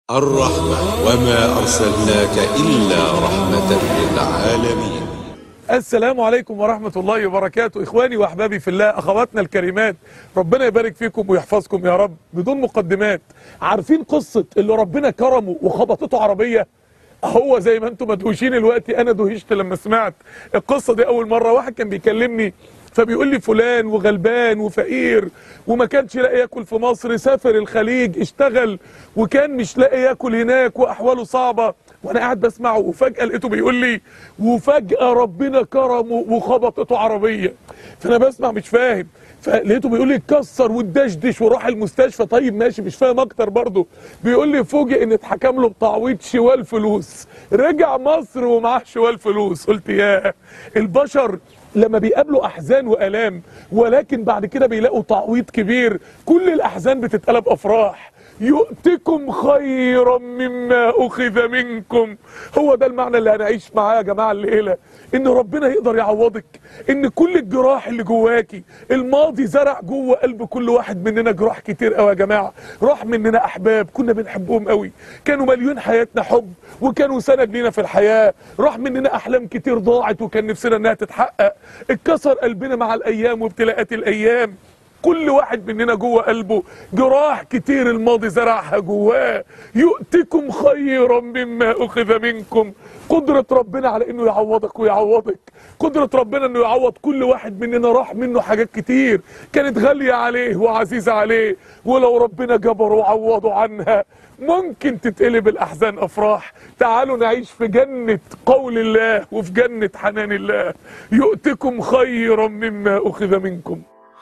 الرحمة وما أرسلناك إلا رحمة للعالمين السلام عليكم ورحمة الله وبركاته إخواني وأحبابي في الله أخواتنا الكريمات ربنا يبارك فيكم ويحفظكم يا رب بدون مقدمات عارفين قصة اللي ربنا كرمه وخبطته عربية هو زي ما انتم مدهوشين الوقت انا دهشت لما سمعت القصة دي اول مرة واحد كان بيكلمني فبيقول لي فلان وغلبان وفقير وما كانش لاقي ياكل في مصر سافر الخليج اشتغل وكان مش لاقي ياكل هناك واحواله صعبة وانا قاعد بسمعه وفجأة لقيته بيقول لي وفجأة ربنا كرمه وخبطته عربية فانا بسمع مش فاهم فلقيته بيقول لي اتكسر واتدشدش وراح المستشفى طيب ماشي مش فاهم اكتر برضه بيقول لي فوجئ ان اتحكم له بتعويض شوال فلوس رجع مصر ومعاه شوال فلوس قلت يا البشر لما بيقابلوا احزان والام ولكن بعد كده بيلاقوا تعويض كبير كل الاحزان بتتقلب افراح يؤتكم خيرا مما اخذ منكم هو ده المعنى اللي هنعيش معاه يا جماعه الليله ان ربنا يقدر يعوضك ان كل الجراح اللي جواكي الماضي زرع جوه قلب كل واحد مننا جراح كتير قوي يا جماعه راح مننا احباب كنا بنحبهم قوي كانوا مليون حياتنا حب وكانوا سند لينا في الحياه راح مننا احلام كتير ضاعت وكان نفسنا انها تتحقق اتكسر قلبنا مع الايام وابتلاءات الايام كل واحد مننا جوه قلبه جراح كتير الماضي زرعها جواه يؤتكم خيرا مما اخذ منكم قدرة ربنا على انه يعوضك ويعوضك قدرة ربنا انه يعوض كل واحد مننا راح منه حاجات كتير كانت غالية عليه وعزيزة عليه ولو ربنا جبره وعوضه عنها ممكن تتقلب الاحزان افراح تعالوا نعيش في جنة قول الله وفي جنة حنان الله يؤتكم خيرا مما اخذ منكم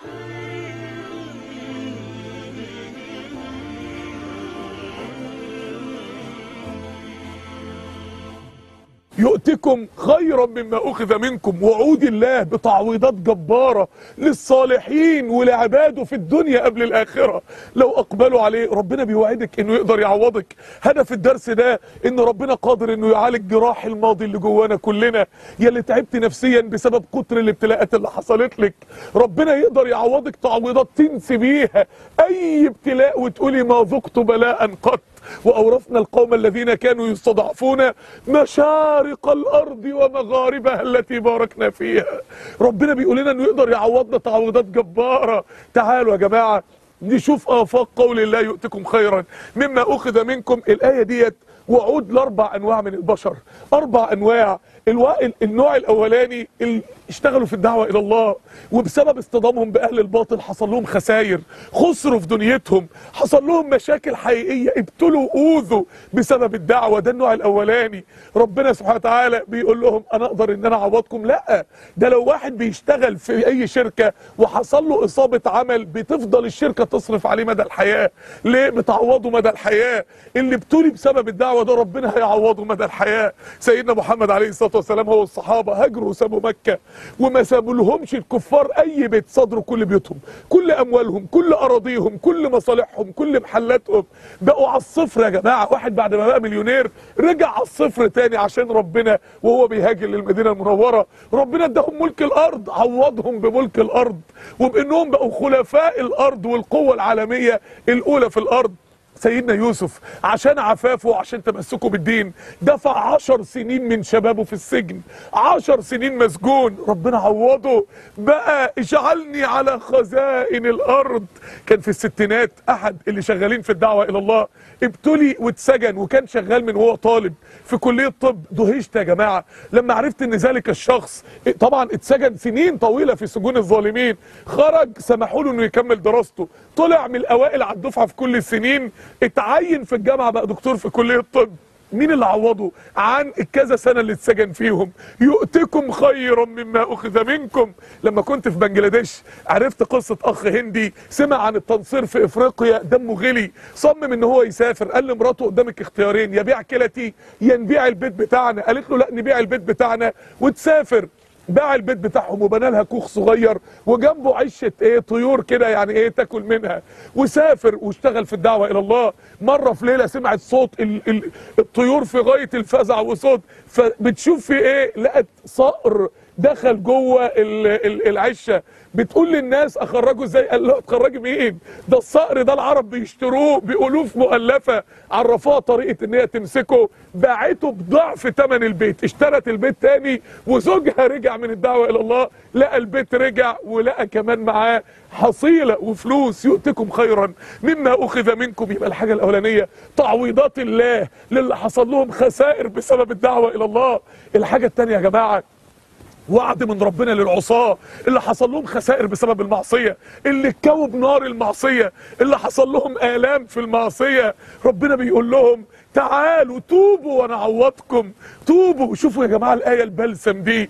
يؤتكم خيرا مما اخذ منكم وعود الله بتعويضات جباره للصالحين ولعباده في الدنيا قبل الاخره لو اقبلوا عليه ربنا بيوعدك انه يقدر يعوضك هدف الدرس ده ان ربنا قادر انه يعالج جراح الماضي اللي جوانا كلنا يا اللي تعبت نفسيا بسبب كتر الابتلاءات اللي حصلت لك ربنا يقدر يعوضك تعويضات تنسي بيها اي ابتلاء وتقولي ما ذقت بلاء قط وأورثنا القوم الذين كانوا يستضعفون مشارق الأرض ومغاربها التي باركنا فيها ربنا بيقول لنا أنه يقدر يعوضنا تعويضات جبارة تعالوا يا جماعة نشوف آفاق قول الله يؤتكم خيرا مما أخذ منكم الآية ديت وعود لأربع أنواع من البشر أربع أنواع الوا... النوع الاولاني اللي اشتغلوا في الدعوه الى الله وبسبب اصطدامهم باهل الباطل حصل لهم خسائر خسروا في دنيتهم حصل لهم مشاكل حقيقيه ابتلوا اوذوا بسبب الدعوه ده النوع الاولاني ربنا سبحانه وتعالى بيقول لهم انا اقدر ان انا اعوضكم لا ده لو واحد بيشتغل في اي شركه وحصل له اصابه عمل بتفضل الشركه تصرف عليه مدى الحياه ليه بتعوضه مدى الحياه اللي ابتلي بسبب الدعوه ده ربنا هيعوضه مدى الحياه سيدنا محمد عليه الصلاه والسلام هو الصحابه هاجروا وسابوا مكه وما سابوا لهمش الكفار اي بيت صدروا كل بيوتهم كل اموالهم كل اراضيهم كل مصالحهم كل محلاتهم بقوا على الصفر يا جماعه واحد بعد ما بقى مليونير رجع على الصفر تاني عشان ربنا وهو بيهاجر للمدينه المنوره ربنا اداهم ملك الارض عوضهم بملك الارض وبانهم بقوا خلفاء الارض والقوه العالميه الاولى في الارض سيدنا يوسف عشان عفافه وعشان تمسكه بالدين دفع عشر سنين من شبابه في السجن عشر سنين مسجون ربنا عوضه بقى اجعلني على خزائن الارض كان في الستينات احد اللي شغالين في الدعوة الى الله ابتلي واتسجن وكان شغال من وهو طالب في كلية طب دهشت يا جماعة لما عرفت ان ذلك الشخص طبعا اتسجن سنين طويلة في سجون الظالمين خرج سمحوا له انه يكمل دراسته طلع من الاوائل على الدفعة في كل السنين اتعين في الجامعة بقى دكتور في كلية الطب مين اللي عوضه عن الكذا سنة اللي اتسجن فيهم يؤتكم خيرا مما أخذ منكم لما كنت في بنجلاديش عرفت قصة أخ هندي سمع عن التنصير في إفريقيا دمه غلي صمم إن هو يسافر قال لمراته قدامك اختيارين يا بيع كلتي يا نبيع البيت بتاعنا قالت له لا نبيع البيت بتاعنا وتسافر باع البيت بتاعهم وبنى لها كوخ صغير وجنبه عشه ايه طيور كده يعني ايه تاكل منها وسافر واشتغل في الدعوه الى الله مره في ليله سمعت صوت ال ال الطيور في غايه الفزع وصوت فبتشوف في ايه لقت صقر دخل جوه ال- ال- العشه بتقول للناس اخرجوا ازاي قال له تخرجي مين ده الصقر ده العرب بيشتروه بالوف مؤلفه عرفوها طريقه ان هي تمسكه باعته بضعف ثمن البيت اشترت البيت تاني وزوجها رجع من الدعوه الى الله لقى البيت رجع ولقى كمان معاه حصيله وفلوس يؤتكم خيرا مما اخذ منكم يبقى الحاجه الاولانيه تعويضات الله للي حصل لهم خسائر بسبب الدعوه الى الله الحاجه الثانيه يا جماعه وعد من ربنا للعصاة اللي حصل لهم خسائر بسبب المعصية اللي اتكووا بنار المعصية اللي حصل لهم آلام في المعصية ربنا بيقول لهم تعالوا توبوا وانا اعوضكم توبوا شوفوا يا جماعة الآية البلسم دي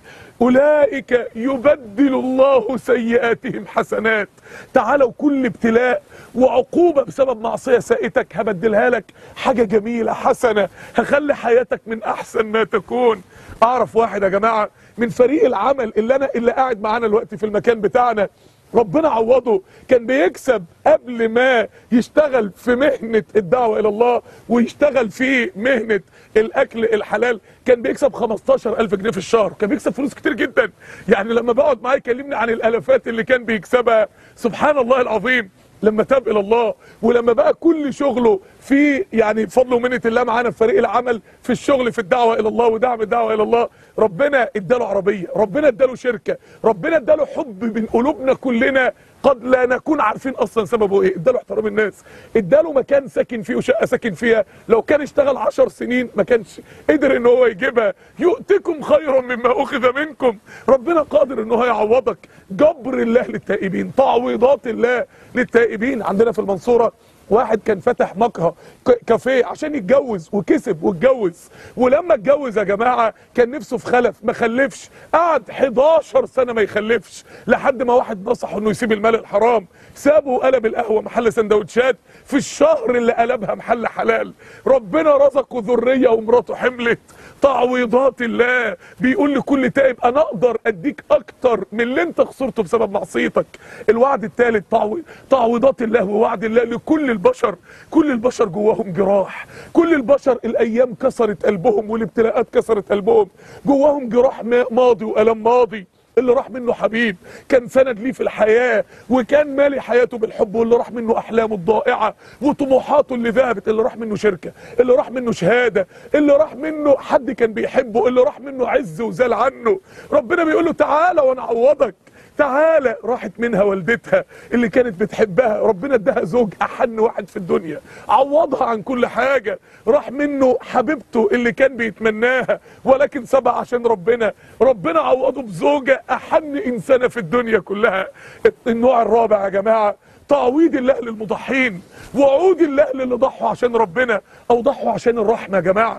أولئك يبدل الله سيئاتهم حسنات تعالوا كل ابتلاء وعقوبة بسبب معصية سائتك هبدلها لك حاجة جميلة حسنة هخلي حياتك من أحسن ما تكون أعرف واحد يا جماعة من فريق العمل اللي أنا اللي قاعد معانا دلوقتي في المكان بتاعنا ربنا عوضه كان بيكسب قبل ما يشتغل في مهنة الدعوة إلى الله ويشتغل في مهنة الأكل الحلال كان بيكسب 15000 جنيه في الشهر كان بيكسب فلوس كتير جدا يعني لما بقعد معاه يكلمني عن الالافات اللي كان بيكسبها سبحان الله العظيم لما تاب الى الله ولما بقى كل شغله في يعني بفضل ومنه الله معانا في فريق العمل في الشغل في الدعوه الى الله ودعم الدعوه الى الله ربنا اداله عربيه ربنا اداله شركه ربنا اداله حب من قلوبنا كلنا قد لا نكون عارفين اصلا سببه ايه اداله احترام الناس اداله مكان ساكن فيه وشقه ساكن فيها لو كان اشتغل عشر سنين ما كانش قدر ان هو يجيبها يؤتكم خيرا مما اخذ منكم ربنا قادر ان هو يعوضك جبر الله للتائبين تعويضات الله للتائبين عندنا في المنصوره واحد كان فتح مقهى ك- كافيه عشان يتجوز وكسب واتجوز ولما اتجوز يا جماعه كان نفسه في خلف ما خلفش قعد 11 سنه ما يخلفش لحد ما واحد نصحه انه يسيب المال الحرام سابه وقلب القهوه محل سندوتشات في الشهر اللي قلبها محل حلال ربنا رزقه ذريه ومراته حملت تعويضات الله بيقول لكل تائب انا اقدر اديك اكتر من اللي انت خسرته بسبب معصيتك الوعد الثالث تعوي... تعويضات الله ووعد الله لكل البشر كل البشر جواهم جراح كل البشر الايام كسرت قلبهم والابتلاءات كسرت قلبهم جواهم جراح ما- ماضي والم ماضي اللي راح منه حبيب كان سند ليه في الحياة وكان مالي حياته بالحب واللي راح منه أحلامه الضائعة وطموحاته اللي ذهبت اللي راح منه شركة اللي راح منه شهادة اللي راح منه حد كان بيحبه اللي راح منه عز وزال عنه ربنا بيقول له تعالى وانا اعوضك تعالى راحت منها والدتها اللي كانت بتحبها ربنا اداها زوج احن واحد في الدنيا عوضها عن كل حاجة راح منه حبيبته اللي كان بيتمناها ولكن سابها عشان ربنا ربنا عوضه بزوجة احن انسانة في الدنيا كلها النوع الرابع يا جماعة تعويض الله للمضحين وعود الله للي ضحوا عشان ربنا او ضحوا عشان الرحمة يا جماعة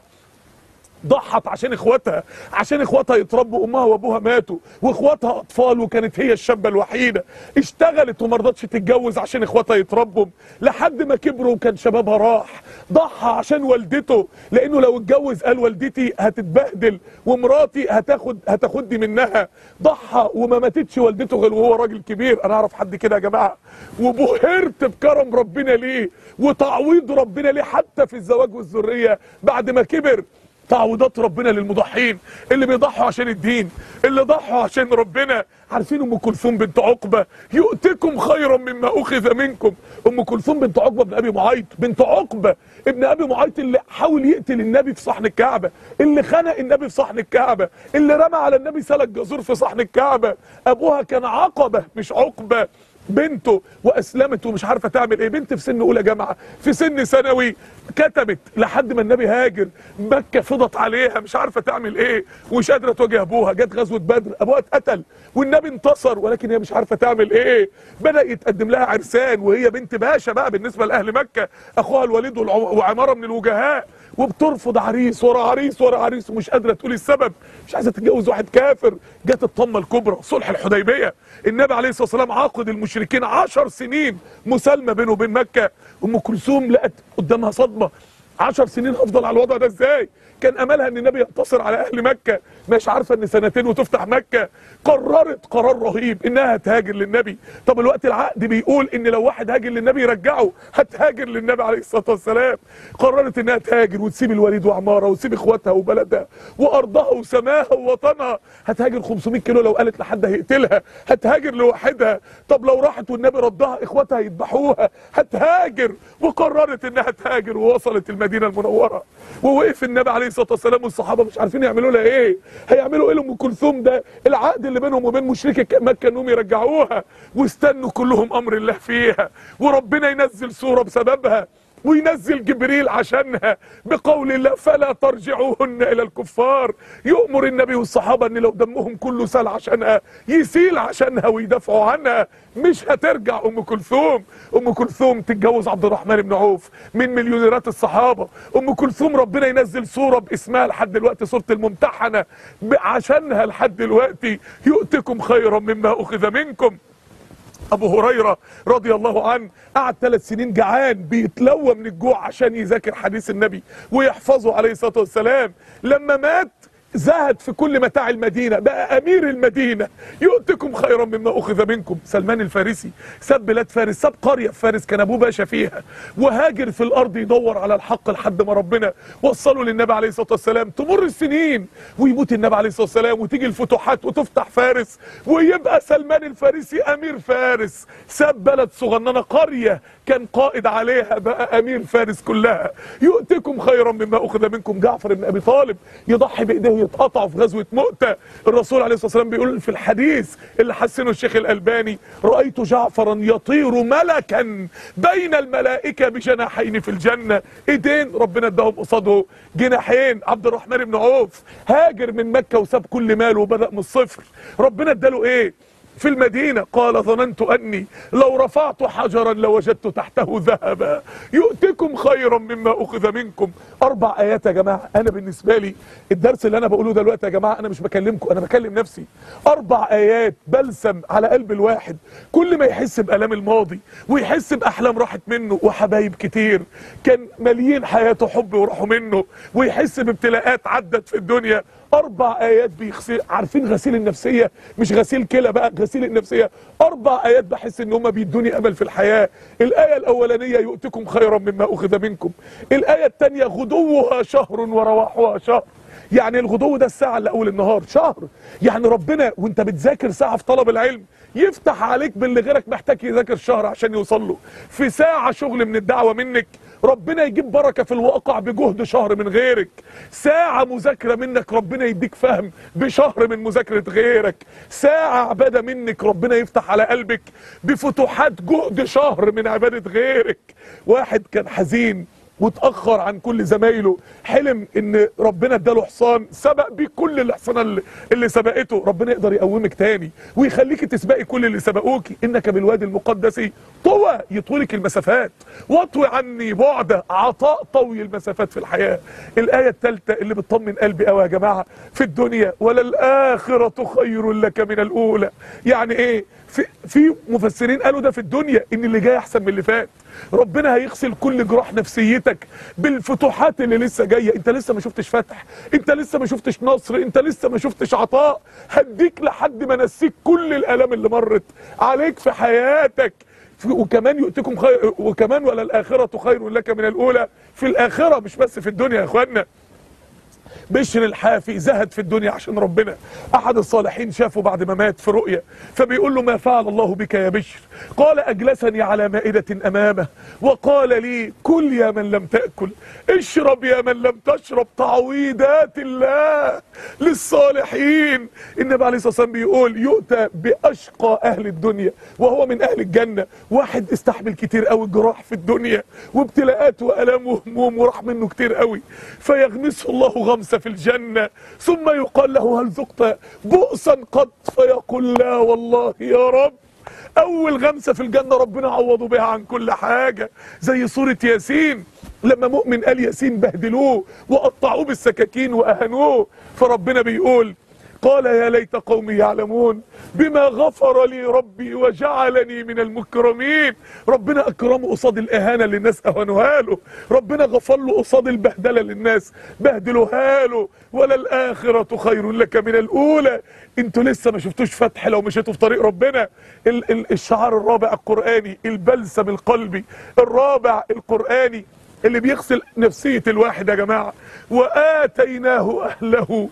ضحت عشان اخواتها عشان اخواتها يتربوا امها وابوها ماتوا واخواتها اطفال وكانت هي الشابه الوحيده اشتغلت وما رضتش تتجوز عشان اخواتها يتربوا لحد ما كبروا وكان شبابها راح ضحى عشان والدته لانه لو اتجوز قال والدتي هتتبهدل ومراتي هتاخد هتاخدني منها ضحى وما ماتتش والدته غير وهو راجل كبير انا اعرف حد كده يا جماعه وبهرت بكرم ربنا ليه وتعويض ربنا ليه حتى في الزواج والذريه بعد ما كبر تعويضات ربنا للمضحين اللي بيضحوا عشان الدين اللي ضحوا عشان ربنا عارفين ام كلثوم بنت عقبه يؤتكم خيرا مما اخذ منكم ام كلثوم بنت عقبه بن ابي معيط بنت عقبه ابن ابي معيط اللي حاول يقتل النبي في صحن الكعبه اللي خنق النبي في صحن الكعبه اللي رمى على النبي سلك جزور في صحن الكعبه ابوها كان عقبه مش عقبه بنته واسلمت ومش عارفه تعمل ايه بنت في سن اولى جامعه في سن ثانوي كتبت لحد ما النبي هاجر مكه فضت عليها مش عارفه تعمل ايه ومش قادره تواجه ابوها جت غزوه بدر ابوها اتقتل والنبي انتصر ولكن هي مش عارفه تعمل ايه بدا يتقدم لها عرسان وهي بنت باشا بقى بالنسبه لاهل مكه اخوها الوليد والع- وعماره من الوجهاء وبترفض عريس ورا عريس ورا عريس ومش قادره تقول السبب مش عايزه تتجوز واحد كافر جت الطمه الكبرى صلح الحديبيه النبي عليه الصلاه والسلام عاقد المشركين عشر سنين مسالمه بينه وبين مكه ام كلثوم لقت قدامها صدمه عشر سنين هفضل على الوضع ده ازاي كان املها ان النبي ينتصر على اهل مكه مش عارفه ان سنتين وتفتح مكه قررت قرار رهيب انها تهاجر للنبي طب الوقت العقد بيقول ان لو واحد هاجر للنبي يرجعه هتهاجر للنبي عليه الصلاه والسلام قررت انها تهاجر وتسيب الوليد وعماره وتسيب اخواتها وبلدها وارضها وسماها ووطنها هتهاجر 500 كيلو لو قالت لحد هيقتلها هتهاجر لوحدها طب لو راحت والنبي ردها اخواتها يذبحوها هتهاجر وقررت انها تهاجر ووصلت المدينه المنوره ووقف النبي عليه الصلاه والسلام والصحابه مش عارفين يعملوا لها ايه هيعملوا ايه لام كلثوم ده العقد اللي بينهم وبين مشركي مكه انهم يرجعوها واستنوا كلهم امر الله فيها وربنا ينزل سوره بسببها وينزل جبريل عشانها بقول الله فلا ترجعوهن الى الكفار يؤمر النبي والصحابه ان لو دمهم كله سال عشانها يسيل عشانها ويدافعوا عنها مش هترجع ام كلثوم ام كلثوم تتجوز عبد الرحمن بن عوف من مليونيرات الصحابه ام كلثوم ربنا ينزل سوره باسمها لحد دلوقتي سوره الممتحنه عشانها لحد دلوقتي يؤتكم خيرا مما اخذ منكم ابو هريره رضي الله عنه قعد ثلاث سنين جعان بيتلوى من الجوع عشان يذاكر حديث النبي ويحفظه عليه الصلاه والسلام لما مات زهد في كل متاع المدينة بقى أمير المدينة يؤتكم خيرا مما أخذ منكم سلمان الفارسي ساب بلاد فارس ساب قرية في فارس كان أبوه باشا فيها وهاجر في الأرض يدور على الحق لحد ما ربنا وصله للنبي عليه الصلاة والسلام تمر السنين ويموت النبي عليه الصلاة والسلام وتيجي الفتوحات وتفتح فارس ويبقى سلمان الفارسي أمير فارس ساب بلد صغننة قرية كان قائد عليها بقى أمير فارس كلها يؤتكم خيرا مما أخذ منكم جعفر بن أبي طالب يضحي بإيديه يتقطعوا في غزوة مؤتة الرسول عليه الصلاة والسلام بيقول في الحديث اللي حسنه الشيخ الألباني رأيت جعفرا يطير ملكا بين الملائكة بجناحين في الجنة ايدين ربنا اداهم قصاده جناحين عبد الرحمن بن عوف هاجر من مكة وساب كل ماله وبدأ من الصفر ربنا اداله ايه في المدينة قال ظننت أني لو رفعت حجرا لوجدت تحته ذهبا يؤتكم خيرا مما أخذ منكم أربع آيات يا جماعة أنا بالنسبة لي الدرس اللي أنا بقوله دلوقتي يا جماعة أنا مش بكلمكم أنا بكلم نفسي أربع آيات بلسم على قلب الواحد كل ما يحس بألام الماضي ويحس بأحلام راحت منه وحبايب كتير كان مليين حياته حب وراحوا منه ويحس بابتلاءات عدت في الدنيا اربع ايات بيغسل عارفين غسيل النفسيه مش غسيل كلى بقى غسيل النفسيه اربع ايات بحس ان هم بيدوني امل في الحياه الايه الاولانيه يؤتكم خيرا مما اخذ منكم الايه الثانيه غدوها شهر ورواحها شهر يعني الغدو ده الساعه اللي اول النهار شهر يعني ربنا وانت بتذاكر ساعه في طلب العلم يفتح عليك باللي غيرك محتاج يذاكر شهر عشان يوصل له في ساعه شغل من الدعوه منك ربنا يجيب بركه في الواقع بجهد شهر من غيرك ساعه مذاكره منك ربنا يديك فهم بشهر من مذاكره غيرك ساعه عباده منك ربنا يفتح على قلبك بفتوحات جهد شهر من عباده غيرك واحد كان حزين واتاخر عن كل زمايله حلم ان ربنا اداله حصان سبق بيه كل الحصانه اللي, اللي سبقته ربنا يقدر يقومك تاني ويخليك تسبقي كل اللي سبقوكي انك بالوادي المقدس طوى يطولك المسافات واطوي عني بعد عطاء طوي المسافات في الحياه الايه الثالثه اللي بتطمن قلبي قوي يا جماعه في الدنيا وللاخره خير لك من الاولى يعني ايه في في مفسرين قالوا ده في الدنيا ان اللي جاي احسن من اللي فات ربنا هيغسل كل جراح نفسيتك بالفتوحات اللي لسه جايه انت لسه ما شفتش فتح انت لسه ما شفتش نصر انت لسه ما شفتش عطاء هديك لحد ما نسيك كل الالام اللي مرت عليك في حياتك وكمان يؤتكم خير وكمان ولا الاخره خير لك من الاولى في الاخره مش بس في الدنيا يا اخوانا بشر الحافي زهد في الدنيا عشان ربنا احد الصالحين شافه بعد ما مات في رؤيا فبيقول له ما فعل الله بك يا بشر قال اجلسني على مائدة امامه وقال لي كل يا من لم تأكل اشرب يا من لم تشرب تعويضات الله للصالحين النبي عليه الصلاة والسلام بيقول يؤتى بأشقى أهل الدنيا وهو من أهل الجنة واحد استحمل كتير قوي جراح في الدنيا وابتلاءات وألام وهموم وراح منه كتير قوي فيغمسه الله غمسة في الجنة ثم يقال له هل ذقت بؤسا قط فيقول لا والله يا رب اول غمسه في الجنه ربنا عوضه بها عن كل حاجه زي سوره ياسين لما مؤمن قال ياسين بهدلوه وقطعوه بالسكاكين واهانوه فربنا بيقول قال يا ليت قومي يعلمون بما غفر لي ربي وجعلني من المكرمين ربنا اكرمه قصاد الاهانه اللي الناس اهانوها له ربنا غفر له قصاد البهدله اللي الناس بهدلوها له ولا الاخره خير لك من الاولى انتوا لسه ما شفتوش فتح لو مشيتوا في طريق ربنا ال ال الشعار الرابع القراني البلسم القلبي الرابع القراني اللي بيغسل نفسية الواحد يا جماعة وآتيناه أهله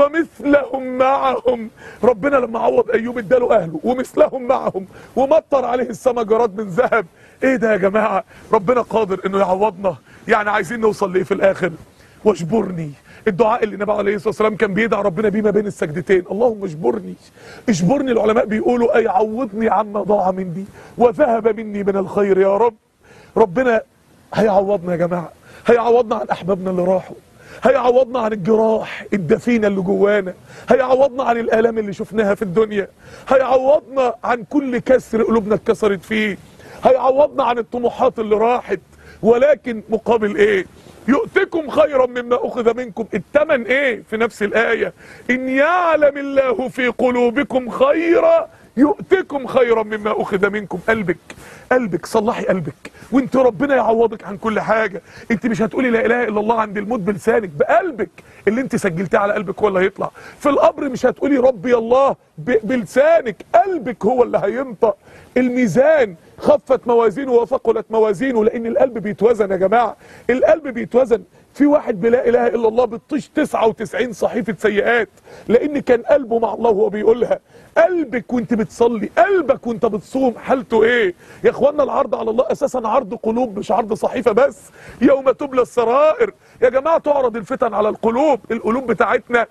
ومثلهم معهم ربنا لما عوض أيوب اداله أهله ومثلهم معهم ومطر عليه السما جراد من ذهب ايه ده يا جماعة ربنا قادر انه يعوضنا يعني عايزين نوصل ليه في الاخر واجبرني الدعاء اللي النبي عليه الصلاه والسلام كان بيدعى ربنا بيه ما بين السجدتين اللهم اجبرني اجبرني العلماء بيقولوا اي عوضني عما ضاع مني وذهب مني من الخير يا رب ربنا هيعوضنا يا جماعه هيعوضنا عن احبابنا اللي راحوا هيعوضنا عن الجراح الدفينه اللي جوانا هيعوضنا عن الالام اللي شفناها في الدنيا هيعوضنا عن كل كسر قلوبنا اتكسرت فيه هيعوضنا عن الطموحات اللي راحت ولكن مقابل ايه يؤتكم خيرا مما اخذ منكم التمن ايه في نفس الايه ان يعلم الله في قلوبكم خيرا يؤتكم خيرا مما اخذ منكم قلبك قلبك صلحي قلبك وانت ربنا يعوضك عن كل حاجه انت مش هتقولي لا اله الا الله عند الموت بلسانك بقلبك اللي انت سجلتيه على قلبك هو اللي هيطلع في القبر مش هتقولي ربي الله ب- بلسانك قلبك هو اللي هينطق الميزان خفت موازينه وثقلت موازينه لان القلب بيتوزن يا جماعه القلب بيتوزن في واحد بلا اله الا الله بتطيش 99 صحيفه سيئات لان كان قلبه مع الله وهو بيقولها قلبك وانت بتصلي قلبك وانت بتصوم حالته ايه يا اخوانا العرض على الله اساسا عرض قلوب مش عرض صحيفه بس يوم تبلى السرائر يا جماعه تعرض الفتن على القلوب القلوب بتاعتنا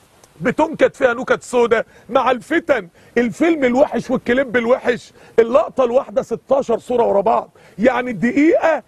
بتنكت فيها نكت سودة مع الفتن الفيلم الوحش والكليب الوحش اللقطة الواحدة 16 صورة ورا بعض يعني الدقيقة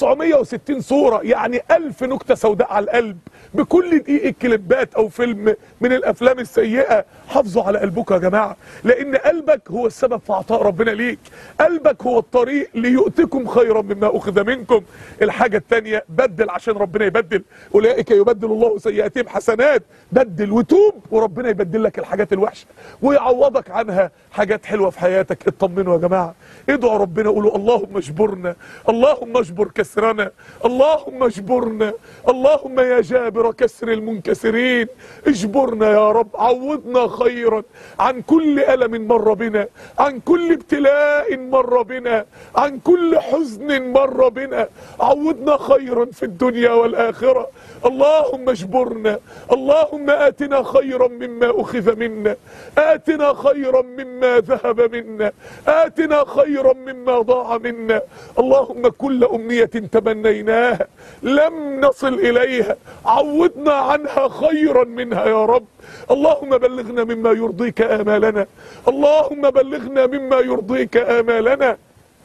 960 صورة يعني ألف نكتة سوداء على القلب بكل دقيقة كليبات أو فيلم من الأفلام السيئة حافظوا على قلبكم يا جماعة لأن قلبك هو السبب في عطاء ربنا ليك قلبك هو الطريق ليؤتكم خيرا مما أخذ منكم الحاجة التانية بدل عشان ربنا يبدل أولئك يبدل الله سيئاتهم حسنات بدل وتوب وربنا يبدل لك الحاجات الوحشة ويعوضك عنها حاجات حلوة في حياتك اطمنوا يا جماعة ادعوا ربنا قولوا اللهم اجبرنا اللهم اجبر كسرنا اللهم اجبرنا اللهم يا جابر كسر المنكسرين اجبرنا يا رب عوضنا خيرا عن كل ألم مر بنا عن كل ابتلاء مر بنا عن كل حزن مر بنا عوضنا خيرا في الدنيا والآخرة اللهم اجبرنا اللهم آتنا خيرا مما أخذ منا آتنا خيرا مما ذهب منا آتنا خيرا مما ضاع منا اللهم كل أمنية تمنيناها لم نصل إليها عوضنا عنها خيرا منها يا رب اللهم بلغنا مما يرضيك آمالنا اللهم بلغنا مما يرضيك آمالنا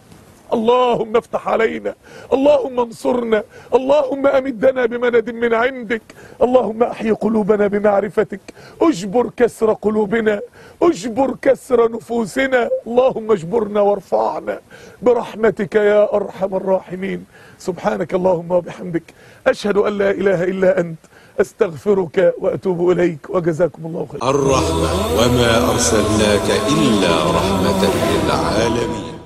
اللهم افتح علينا اللهم انصرنا اللهم امدنا بمدد من عندك اللهم احي قلوبنا بمعرفتك اجبر كسر قلوبنا اجبر كسر نفوسنا اللهم اجبرنا وارفعنا برحمتك يا ارحم الراحمين سبحانك اللهم وبحمدك اشهد ان لا اله الا انت استغفرك واتوب اليك وجزاكم الله خيرا الرحمة وما أرسلناك إلا رحمة للعالمين